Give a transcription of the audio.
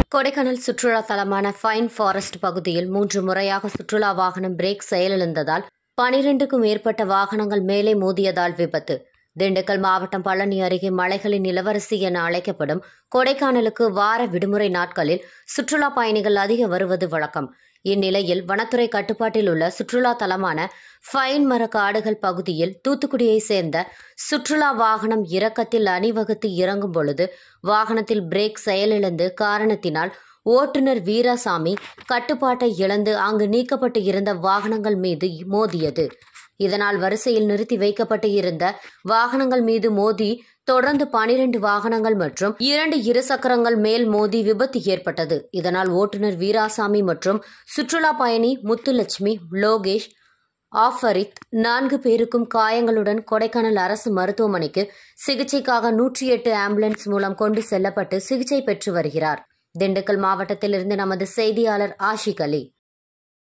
கொடைக்கானல் சுற்றுலா தலமான fine forest பகுதியில் மூன்று முறையாக சுற்றுலா வாகனம் பிரேக் செயலிழந்ததால் பனிரெண்டுக்கும் மேற்பட்ட வாகனங்கள் மேலே மோதியதால் விபத்து திண்டுக்கல் மாவட்டம் பழனி அருகே மலைகளின் இளவரசி என அழைக்கப்படும் கொடைக்கானலுக்கு வார விடுமுறை நாட்களில் சுற்றுலா பயணிகள் அதிக வருவது வழக்கம் இந்நிலையில் வனத்துறை கட்டுப்பாட்டில் உள்ள சுற்றுலா தலமான ஃபைன் மர காடுகள் பகுதியில் தூத்துக்குடியை சேர்ந்த சுற்றுலா வாகனம் இறக்கத்தில் அணிவகுத்து இறங்கும் பொழுது வாகனத்தில் பிரேக் செயலிழந்து காரணத்தினால் ஓட்டுநர் வீராசாமி கட்டுப்பாட்டை இழந்து அங்கு நீக்கப்பட்டு இருந்த வாகனங்கள் மீது மோதியது இதனால் வரிசையில் நிறுத்தி வைக்கப்பட்டு இருந்த வாகனங்கள் மீது மோதி தொடர்ந்து பனிரெண்டு வாகனங்கள் மற்றும் இரண்டு இருசக்கரங்கள் மேல் மோதி விபத்து ஏற்பட்டது இதனால் ஓட்டுநர் வீராசாமி மற்றும் சுற்றுலா பயணி முத்துலட்சுமி லோகேஷ் ஆஃபரித் நான்கு பேருக்கும் காயங்களுடன் கொடைக்கானல் அரசு மருத்துவமனைக்கு சிகிச்சைக்காக நூற்றி எட்டு ஆம்புலன்ஸ் மூலம் கொண்டு செல்லப்பட்டு சிகிச்சை பெற்று வருகிறார் திண்டுக்கல் மாவட்டத்திலிருந்து நமது செய்தியாளர் ஆஷிக் அலி